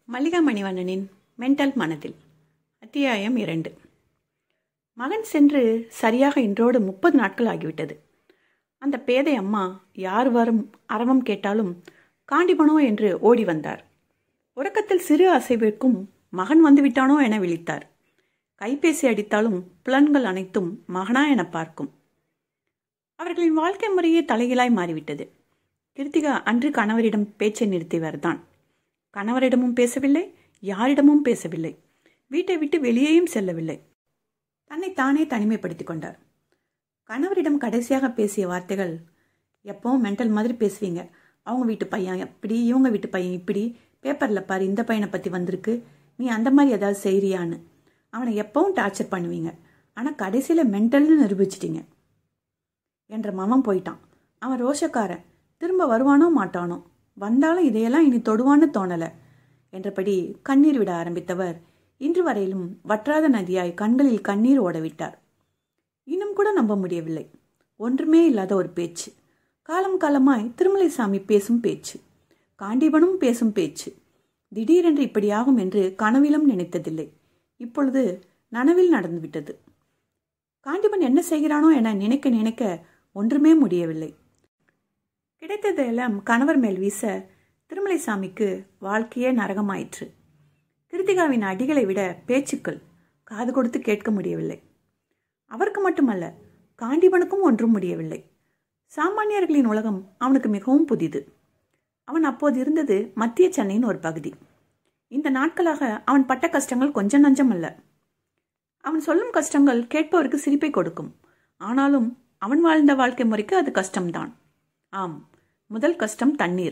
Mallika மணிவண்ணனின் mental மனதில் அத்தியாயம் இரண்டு மகன் சென்று சரியாக இன்றோடு முப்பது நாட்கள் ஆகிவிட்டது அந்த பேதை அம்மா யார் வரும் அரவம் கேட்டாலும் காண்டிபனோ என்று ஓடி வந்தார் உறக்கத்தில் சிறு அசைவிற்கும் மகன் வந்துவிட்டானோ என விழித்தார் கைபேசி அடித்தாலும் புலன்கள் அனைத்தும் மகனா என பார்க்கும் அவர்களின் வாழ்க்கை முறையே தலைகீழாய் மாறிவிட்டது கிருத்திகா அன்று கணவரிடம் பேச்சை நிறுத்தியவர்தான் கணவரிடமும் பேசவில்லை யாரிடமும் பேசவில்லை வீட்டை விட்டு வெளியேயும் செல்லவில்லை தன்னை தானே தனிமைப்படுத்திக் கொண்டார் கணவரிடம் கடைசியாக பேசிய வார்த்தைகள் எப்பவும் மென்டல் மாதிரி பேசுவீங்க அவங்க வீட்டு பையன் இப்படி இவங்க வீட்டு பையன் இப்படி பேப்பரில் பாரு இந்த பையனை பற்றி வந்திருக்கு நீ அந்த மாதிரி ஏதாவது செய்கிறியான்னு அவனை எப்பவும் டார்ச்சர் பண்ணுவீங்க ஆனால் கடைசியில் மென்டல்னு நிரூபிச்சிட்டீங்க என்ற மவன் போயிட்டான் அவன் ரோஷக்காரன் திரும்ப வருவானோ மாட்டானோ வந்தாலும் இதையெல்லாம் இனி தொடுவான்னு தோணலை என்றபடி கண்ணீர் விட ஆரம்பித்தவர் இன்று வரையிலும் வற்றாத நதியாய் கண்களில் கண்ணீர் ஓடவிட்டார் இன்னும் கூட நம்ப முடியவில்லை ஒன்றுமே இல்லாத ஒரு பேச்சு காலம் காலமாய் திருமலைசாமி பேசும் பேச்சு காண்டீபனும் பேசும் பேச்சு திடீரென்று இப்படியாகும் என்று கனவிலும் நினைத்ததில்லை இப்பொழுது நனவில் நடந்துவிட்டது காண்டிபன் என்ன செய்கிறானோ என நினைக்க நினைக்க ஒன்றுமே முடியவில்லை கிடைத்ததெல்லாம் கணவர் மேல் வீச திருமலைசாமிக்கு வாழ்க்கையே நரகமாயிற்று கிருத்திகாவின் அடிகளை விட பேச்சுக்கள் காது கொடுத்து கேட்க முடியவில்லை அவருக்கு மட்டுமல்ல காண்டிபனுக்கும் ஒன்றும் முடியவில்லை சாமானியர்களின் உலகம் அவனுக்கு மிகவும் புதிது அவன் அப்போது இருந்தது மத்திய சென்னையின் ஒரு பகுதி இந்த நாட்களாக அவன் பட்ட கஷ்டங்கள் கொஞ்சம் நஞ்சம் அல்ல அவன் சொல்லும் கஷ்டங்கள் கேட்பவருக்கு சிரிப்பை கொடுக்கும் ஆனாலும் அவன் வாழ்ந்த வாழ்க்கை முறைக்கு அது கஷ்டம்தான் ஆம் முதல் கஷ்டம் தண்ணீர்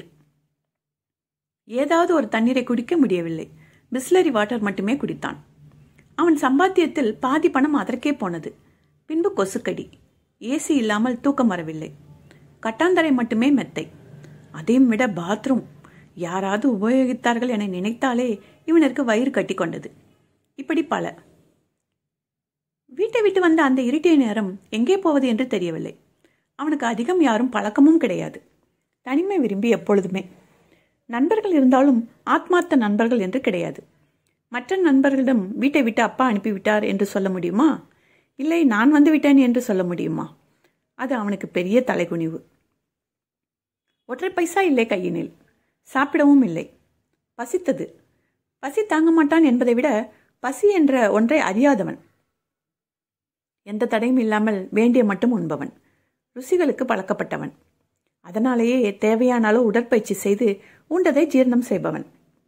ஏதாவது ஒரு தண்ணீரை குடிக்க முடியவில்லை பிஸ்லரி வாட்டர் மட்டுமே குடித்தான் அவன் சம்பாத்தியத்தில் பாதி பணம் அதற்கே போனது பின்பு கொசுக்கடி ஏசி இல்லாமல் தூக்கம் வரவில்லை கட்டாந்தரை மட்டுமே மெத்தை அதையும் விட பாத்ரூம் யாராவது உபயோகித்தார்கள் என நினைத்தாலே இவனுக்கு வயிறு கட்டி கொண்டது இப்படி பல வீட்டை விட்டு வந்த அந்த இருட்டிய நேரம் எங்கே போவது என்று தெரியவில்லை அவனுக்கு அதிகம் யாரும் பழக்கமும் கிடையாது தனிமை விரும்பி எப்பொழுதுமே நண்பர்கள் இருந்தாலும் ஆத்மார்த்த நண்பர்கள் என்று கிடையாது மற்ற நண்பர்களிடம் வீட்டை விட்டு அப்பா அனுப்பிவிட்டார் என்று சொல்ல முடியுமா இல்லை நான் வந்து விட்டேன் என்று சொல்ல முடியுமா அது அவனுக்கு பெரிய தலைகுனிவு ஒற்றை பைசா இல்லை கையினில் சாப்பிடவும் இல்லை பசித்தது பசி தாங்க மாட்டான் என்பதை விட பசி என்ற ஒன்றை அறியாதவன் எந்த தடையும் இல்லாமல் வேண்டிய மட்டும் உண்பவன் ருசிகளுக்கு பழக்கப்பட்டவன் அதனாலேயே தேவையான அளவு உடற்பயிற்சி செய்து உண்டதை ஜீர்ணம் செய்பவன்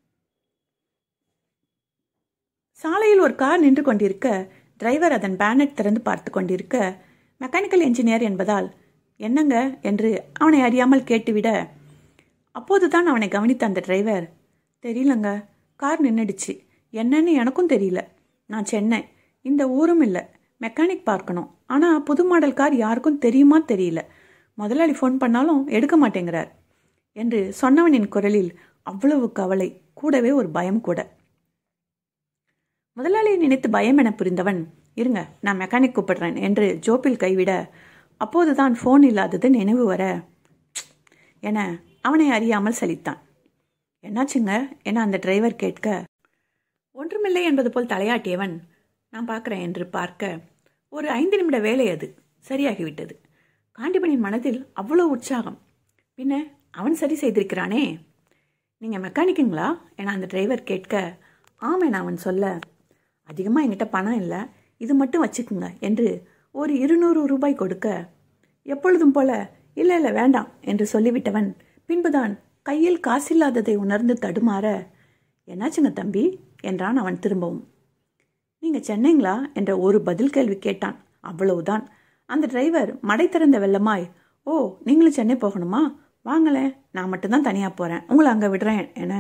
சாலையில் ஒரு கார் நின்று கொண்டிருக்க டிரைவர் அதன் பேனட் திறந்து பார்த்து கொண்டிருக்க மெக்கானிக்கல் என்ஜினியர் என்பதால் என்னங்க என்று அவனை அறியாமல் கேட்டுவிட அப்போதுதான் அவனை கவனித்த அந்த டிரைவர் தெரியலங்க கார் நின்றுடுச்சு என்னன்னு எனக்கும் தெரியல நான் சென்னை இந்த ஊரும் இல்லை மெக்கானிக் பார்க்கணும் ஆனால் புது மாடல் கார் யாருக்கும் தெரியுமா தெரியல முதலாளி ஃபோன் பண்ணாலும் எடுக்க மாட்டேங்கிறார் என்று சொன்னவனின் குரலில் அவ்வளவு கவலை கூடவே ஒரு பயம் கூட முதலாளியை நினைத்து பயம் என புரிந்தவன் இருங்க நான் மெக்கானிக் கூப்பிடுறேன் என்று ஜோப்பில் கைவிட அப்போதுதான் ஃபோன் இல்லாதது நினைவு வர என அவனை அறியாமல் சலித்தான் என்னாச்சுங்க என அந்த டிரைவர் கேட்க ஒன்றுமில்லை என்பது போல் தலையாட்டியவன் நான் பார்க்குறேன் என்று பார்க்க ஒரு ஐந்து நிமிட வேலை அது சரியாகிவிட்டது காண்டிபனின் மனதில் அவ்வளோ உற்சாகம் பின்ன அவன் சரி செய்திருக்கிறானே நீங்கள் மெக்கானிக்குங்களா என அந்த டிரைவர் கேட்க ஆம் என அவன் சொல்ல அதிகமாக என்கிட்ட பணம் இல்லை இது மட்டும் வச்சுக்குங்க என்று ஒரு இருநூறு ரூபாய் கொடுக்க எப்பொழுதும் போல இல்லை இல்லை வேண்டாம் என்று சொல்லிவிட்டவன் பின்புதான் கையில் காசில்லாததை உணர்ந்து தடுமாற என்னாச்சுங்க தம்பி என்றான் அவன் திரும்பவும் நீங்கள் சென்னைங்களா என்ற ஒரு பதில் கேள்வி கேட்டான் அவ்வளவுதான் அந்த டிரைவர் மடை திறந்த வெள்ளமாய் ஓ நீங்களும் சென்னை போகணுமா வாங்களேன் நான் மட்டும்தான் தனியாக போகிறேன் உங்களை அங்கே விடுறேன் என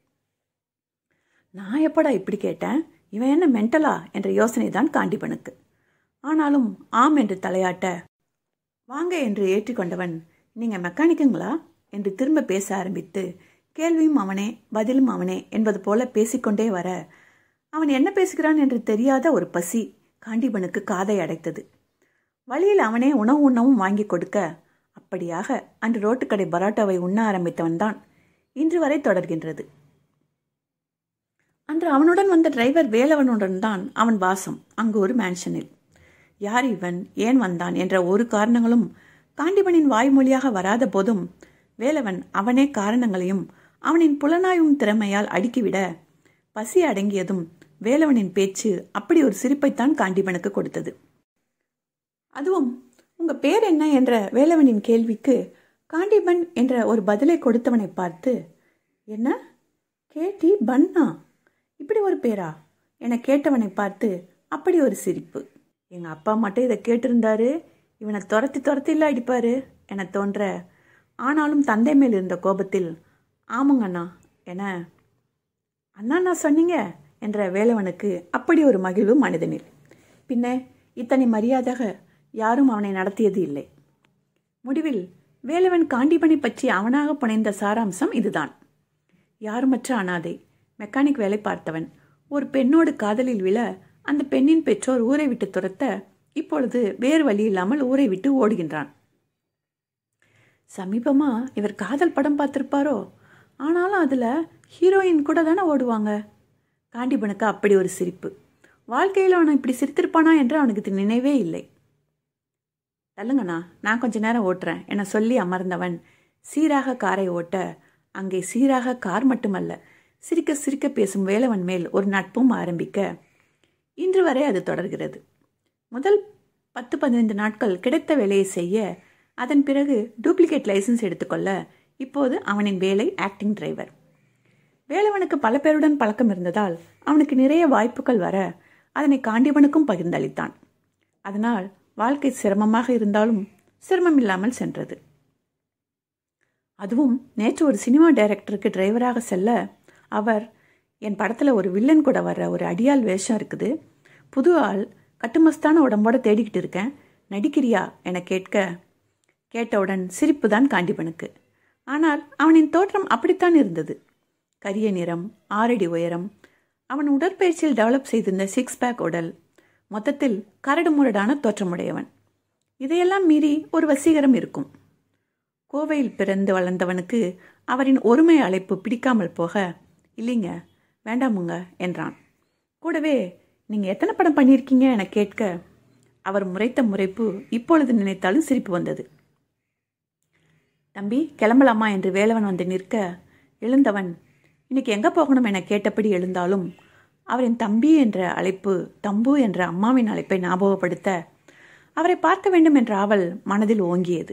நான் எப்படா இப்படி கேட்டேன் இவன் என்ன மென்டலா என்ற யோசனை தான் காண்டிபனுக்கு ஆனாலும் ஆம் என்று தலையாட்ட வாங்க என்று ஏற்றிக்கொண்டவன் நீங்கள் மெக்கானிக்குங்களா என்று திரும்ப பேச ஆரம்பித்து கேள்வியும் அவனே பதிலும் அவனே என்பது போல பேசிக்கொண்டே வர அவன் என்ன பேசுகிறான் என்று தெரியாத ஒரு பசி காண்டிபனுக்கு காதை அடைத்தது வழியில் அவனே உணவு உண்ணவும் வாங்கி கொடுக்க அப்படியாக அன்று ரோட்டுக்கடை பரோட்டாவை உண்ண ஆரம்பித்தவன்தான் இன்று வரை தொடர்கின்றது அன்று அவனுடன் வந்த டிரைவர் வேலவனுடன் தான் அவன் வாசம் அங்கு ஒரு மேன்ஷனில் யார் இவன் ஏன் வந்தான் என்ற ஒரு காரணங்களும் காண்டிபனின் வாய்மொழியாக வராத போதும் வேலவன் அவனே காரணங்களையும் அவனின் புலனாயும் திறமையால் அடுக்கிவிட பசி அடங்கியதும் வேலவனின் பேச்சு அப்படி ஒரு சிரிப்பைத்தான் காண்டிபனுக்கு கொடுத்தது அதுவும் உங்க பேர் என்ன என்ற வேலவனின் கேள்விக்கு காண்டிபன் என்ற ஒரு பதிலை கொடுத்தவனை பார்த்து என்ன கேட்டி பன்னா இப்படி ஒரு பேரா என கேட்டவனை பார்த்து அப்படி ஒரு சிரிப்பு எங்கள் அப்பா மட்டும் இதை கேட்டிருந்தாரு இவனை துரத்தி துரத்தில அடிப்பாரு என தோன்ற ஆனாலும் தந்தை மேல் இருந்த கோபத்தில் ஆமாங்க அண்ணா என அண்ணா நான் சொன்னீங்க என்ற வேலவனுக்கு அப்படி ஒரு மகிழ்வு மனிதனில் பின்ன இத்தனை மரியாதையாக யாரும் அவனை நடத்தியது இல்லை முடிவில் வேலவன் காண்டிபனை பற்றி அவனாக புனைந்த சாராம்சம் இதுதான் யாருமற்ற அனாதை மெக்கானிக் வேலை பார்த்தவன் ஒரு பெண்ணோடு காதலில் விழ அந்த பெண்ணின் பெற்றோர் ஊரை விட்டு துரத்த இப்பொழுது வேறு வழி இல்லாமல் ஊரை விட்டு ஓடுகின்றான் சமீபமா இவர் காதல் படம் பார்த்திருப்பாரோ ஆனாலும் அதுல ஹீரோயின் கூட தானே ஓடுவாங்க காண்டிபனுக்கு அப்படி ஒரு சிரிப்பு வாழ்க்கையில் அவன் இப்படி சிரித்திருப்பானா என்று அவனுக்கு நினைவே இல்லை தள்ளுங்கண்ணா நான் கொஞ்ச நேரம் ஓட்டுறேன் என சொல்லி அமர்ந்தவன் சீராக காரை ஓட்ட அங்கே சீராக கார் மட்டுமல்ல சிரிக்க சிரிக்க பேசும் வேலவன் மேல் ஒரு நட்பும் ஆரம்பிக்க இன்று வரை அது தொடர்கிறது முதல் பத்து பதினைந்து நாட்கள் கிடைத்த வேலையை செய்ய அதன் பிறகு டூப்ளிகேட் லைசன்ஸ் எடுத்துக்கொள்ள இப்போது அவனின் வேலை ஆக்டிங் டிரைவர் வேலவனுக்கு பல பேருடன் பழக்கம் இருந்ததால் அவனுக்கு நிறைய வாய்ப்புகள் வர அதனை காண்டிபனுக்கும் பகிர்ந்தளித்தான் அதனால் வாழ்க்கை சிரமமாக இருந்தாலும் சிரமம் இல்லாமல் சென்றது அதுவும் நேற்று ஒரு சினிமா டைரக்டருக்கு டிரைவராக செல்ல அவர் என் படத்தில் ஒரு வில்லன் கூட வர்ற ஒரு அடியால் வேஷம் இருக்குது புது ஆள் கட்டுமஸ்தான உடம்போட தேடிக்கிட்டு இருக்கேன் நடிக்கிறியா என கேட்க கேட்டவுடன் சிரிப்பு தான் காண்டிபனுக்கு ஆனால் அவனின் தோற்றம் அப்படித்தான் இருந்தது கரிய நிறம் ஆறடி உயரம் அவன் உடற்பயிற்சியில் டெவலப் செய்திருந்த சிக்ஸ் பேக் உடல் மொத்தத்தில் கரடு முரடான தோற்றமுடையவன் இதையெல்லாம் மீறி ஒரு வசீகரம் இருக்கும் கோவையில் பிறந்து வளர்ந்தவனுக்கு அவரின் ஒருமை அழைப்பு பிடிக்காமல் போக இல்லைங்க வேண்டாமுங்க என்றான் கூடவே நீங்கள் எத்தனை படம் பண்ணியிருக்கீங்க என கேட்க அவர் முறைத்த முறைப்பு இப்பொழுது நினைத்தாலும் சிரிப்பு வந்தது தம்பி கிளம்பலாமா என்று வேலவன் வந்து நிற்க எழுந்தவன் இன்னைக்கு எங்கே போகணும் என கேட்டபடி எழுந்தாலும் அவரின் தம்பி என்ற அழைப்பு தம்பு என்ற அம்மாவின் அழைப்பை ஞாபகப்படுத்த அவரை பார்க்க வேண்டும் என்ற ஆவல் மனதில் ஓங்கியது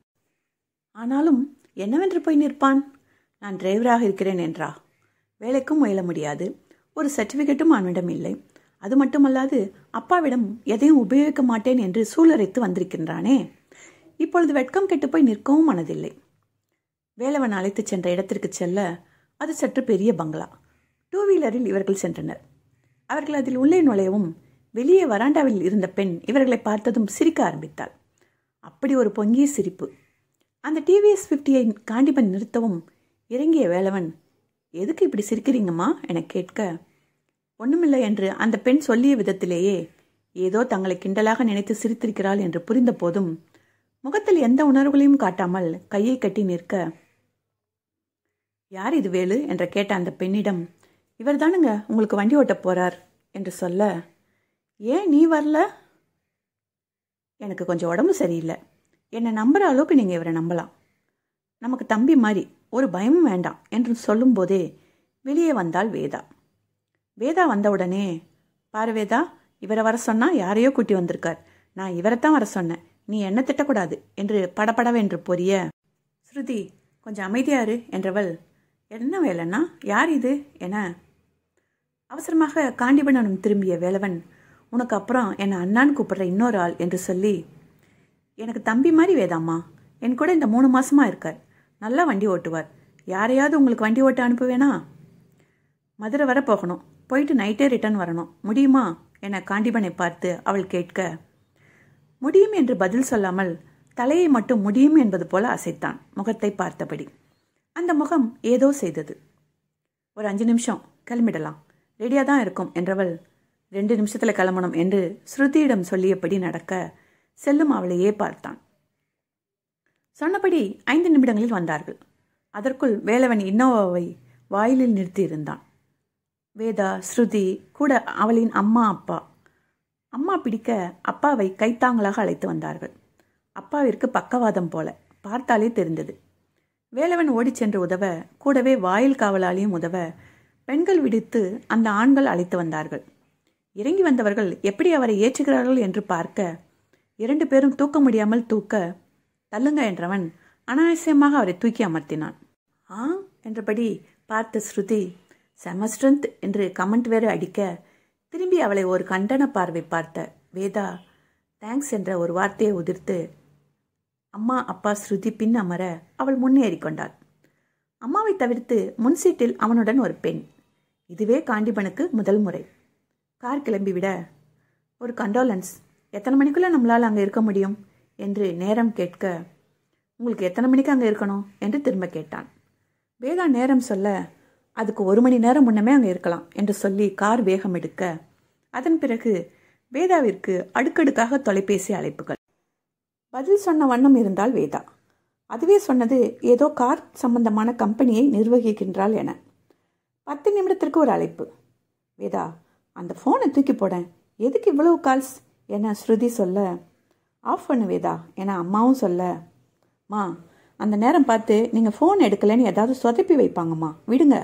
ஆனாலும் என்னவென்று போய் நிற்பான் நான் டிரைவராக இருக்கிறேன் என்றா வேலைக்கும் முயல முடியாது ஒரு சர்டிஃபிகேட்டும் அவனிடம் இல்லை அது மட்டுமல்லாது அப்பாவிடம் எதையும் உபயோகிக்க மாட்டேன் என்று சூழரைத்து வந்திருக்கின்றானே இப்பொழுது வெட்கம் கெட்டு போய் நிற்கவும் மனதில்லை வேலவன் அழைத்துச் சென்ற இடத்திற்கு செல்ல அது சற்று பெரிய பங்களா டூ வீலரில் இவர்கள் சென்றனர் அவர்கள் அதில் உள்ளே நுழையவும் வெளியே வராண்டாவில் இருந்த பெண் இவர்களை பார்த்ததும் சிரிக்க ஆரம்பித்தாள் அப்படி ஒரு பொங்கிய சிரிப்பு அந்த டிவிஎஸ் ஃபிஃப்டியை காண்டிபன் நிறுத்தவும் இறங்கிய வேலவன் எதுக்கு இப்படி சிரிக்கிறீங்கம்மா என கேட்க ஒண்ணுமில்லை என்று அந்த பெண் சொல்லிய விதத்திலேயே ஏதோ தங்களை கிண்டலாக நினைத்து சிரித்திருக்கிறாள் என்று புரிந்த போதும் முகத்தில் எந்த உணர்வுகளையும் காட்டாமல் கையை கட்டி நிற்க யார் இது வேலு என்று கேட்ட அந்த பெண்ணிடம் இவர் தானுங்க உங்களுக்கு வண்டி ஓட்ட போறார் என்று சொல்ல ஏன் நீ வரல எனக்கு கொஞ்சம் உடம்பு சரியில்லை என்னை நம்புற அளவுக்கு நீங்கள் இவரை நம்பலாம் நமக்கு தம்பி மாதிரி ஒரு பயமும் வேண்டாம் என்று சொல்லும்போதே வெளியே வந்தாள் வேதா வேதா வந்தவுடனே பாரு வேதா இவரை வர சொன்னா யாரையோ கூட்டி வந்திருக்கார் நான் இவரைத்தான் வர சொன்னேன் நீ என்ன திட்டக்கூடாது என்று படபடவென்று பொரிய ஸ்ருதி கொஞ்சம் அமைதியாரு என்றவள் என்ன வேலைன்னா யார் இது என அவசரமாக காண்டிபனும் திரும்பிய வேலவன் உனக்கு அப்புறம் என்னை அண்ணான்னு கூப்பிடுற இன்னொரு ஆள் என்று சொல்லி எனக்கு தம்பி மாதிரி வேதாம்மா என் கூட இந்த மூணு மாசமா இருக்கார் நல்லா வண்டி ஓட்டுவார் யாரையாவது உங்களுக்கு வண்டி ஓட்ட அனுப்புவேனா மதுரை வர போகணும் போயிட்டு நைட்டே ரிட்டர்ன் வரணும் முடியுமா என காண்டிபனை பார்த்து அவள் கேட்க முடியும் என்று பதில் சொல்லாமல் தலையை மட்டும் முடியும் என்பது போல அசைத்தான் முகத்தை பார்த்தபடி அந்த முகம் ஏதோ செய்தது ஒரு அஞ்சு நிமிஷம் கிளம்பிடலாம் ரெடியாக தான் இருக்கும் என்றவள் ரெண்டு நிமிஷத்தில் கிளம்பணும் என்று ஸ்ருதியிடம் சொல்லியபடி நடக்க செல்லும் அவளையே பார்த்தான் சொன்னபடி ஐந்து நிமிடங்களில் வந்தார்கள் அதற்குள் வேலவன் இன்னோவாவை வாயிலில் நிறுத்தியிருந்தான் வேதா ஸ்ருதி கூட அவளின் அம்மா அப்பா அம்மா பிடிக்க அப்பாவை கைத்தாங்களாக அழைத்து வந்தார்கள் அப்பாவிற்கு பக்கவாதம் போல பார்த்தாலே தெரிந்தது வேலவன் ஓடிச் சென்று உதவ கூடவே வாயில் காவலாளியும் உதவ பெண்கள் விடுத்து அந்த ஆண்கள் அழைத்து வந்தார்கள் இறங்கி வந்தவர்கள் எப்படி அவரை ஏற்றுகிறார்கள் என்று பார்க்க இரண்டு பேரும் தூக்க முடியாமல் தூக்க தள்ளுங்க என்றவன் அனாவசியமாக அவரை தூக்கி அமர்த்தினான் ஆ என்றபடி பார்த்த ஸ்ருதி செமஸ்ட்ரந்த் என்று கமெண்ட் வேறு அடிக்க திரும்பி அவளை ஒரு கண்டன பார்வை பார்த்த வேதா தேங்க்ஸ் என்ற ஒரு வார்த்தையை உதிர்த்து அம்மா அப்பா ஸ்ருதி பின் அமர அவள் முன்னேறி கொண்டாள் அம்மாவை தவிர்த்து முன் சீட்டில் அவனுடன் ஒரு பெண் இதுவே காண்டிபனுக்கு முதல் முறை கார் கிளம்பிவிட ஒரு கண்டோலன்ஸ் எத்தனை மணிக்குள்ளே நம்மளால் அங்கே இருக்க முடியும் என்று நேரம் கேட்க உங்களுக்கு எத்தனை மணிக்கு அங்கே இருக்கணும் என்று திரும்ப கேட்டான் வேதா நேரம் சொல்ல அதுக்கு ஒரு மணி நேரம் முன்னமே அங்கே இருக்கலாம் என்று சொல்லி கார் வேகம் எடுக்க அதன் பிறகு வேதாவிற்கு அடுக்கடுக்காக தொலைபேசி அழைப்புகள் பதில் சொன்ன வண்ணம் இருந்தால் வேதா அதுவே சொன்னது ஏதோ கார் சம்பந்தமான கம்பெனியை நிர்வகிக்கின்றாள் என பத்து நிமிடத்திற்கு ஒரு அழைப்பு வேதா அந்த ஃபோனை தூக்கி போடேன் எதுக்கு இவ்வளவு கால்ஸ் என ஸ்ருதி சொல்ல ஆஃப் பண்ணு வேதா என அம்மாவும் சொல்ல மா அந்த நேரம் பார்த்து நீங்கள் ஃபோன் எடுக்கலைன்னு ஏதாவது சொதப்பி வைப்பாங்கம்மா விடுங்க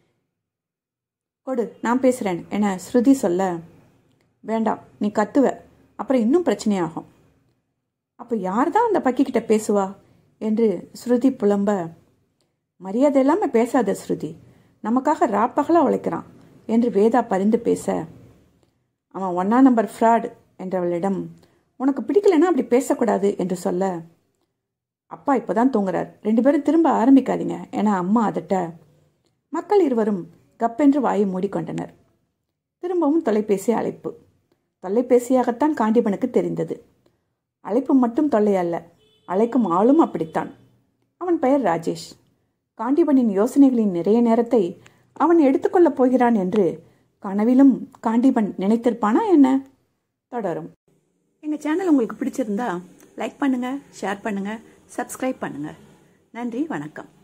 கொடு நான் பேசுகிறேன் என ஸ்ருதி சொல்ல வேண்டாம் நீ கத்துவ அப்புறம் இன்னும் பிரச்சனையாகும் அப்போ யார் தான் அந்த பக்கிக்கிட்ட பேசுவா என்று ஸ்ருதி புலம்ப மரியாதை இல்லாமல் பேசாத ஸ்ருதி நமக்காக ராப்பகலாக உழைக்கிறான் என்று வேதா பரிந்து பேச அவன் ஒன்னா நம்பர் ஃப்ராட் என்றவளிடம் உனக்கு பிடிக்கலன்னா அப்படி பேசக்கூடாது என்று சொல்ல அப்பா இப்போதான் தூங்குறார் ரெண்டு பேரும் திரும்ப ஆரம்பிக்காதீங்க என அம்மா அதட்ட மக்கள் இருவரும் கப்பென்று வாயை மூடிக்கொண்டனர் திரும்பவும் தொலைபேசி அழைப்பு தொலைபேசியாகத்தான் காண்டிபனுக்கு தெரிந்தது அழைப்பு மட்டும் தொல்லை அல்ல அழைக்கும் ஆளும் அப்படித்தான் அவன் பெயர் ராஜேஷ் காண்டிபனின் யோசனைகளின் நிறைய நேரத்தை அவன் எடுத்துக்கொள்ளப் போகிறான் என்று கனவிலும் காண்டிபன் நினைத்திருப்பானா என்ன தொடரும் எங்கள் சேனல் உங்களுக்கு பிடிச்சிருந்தா லைக் பண்ணுங்கள் ஷேர் பண்ணுங்கள் சப்ஸ்கிரைப் பண்ணுங்கள் நன்றி வணக்கம்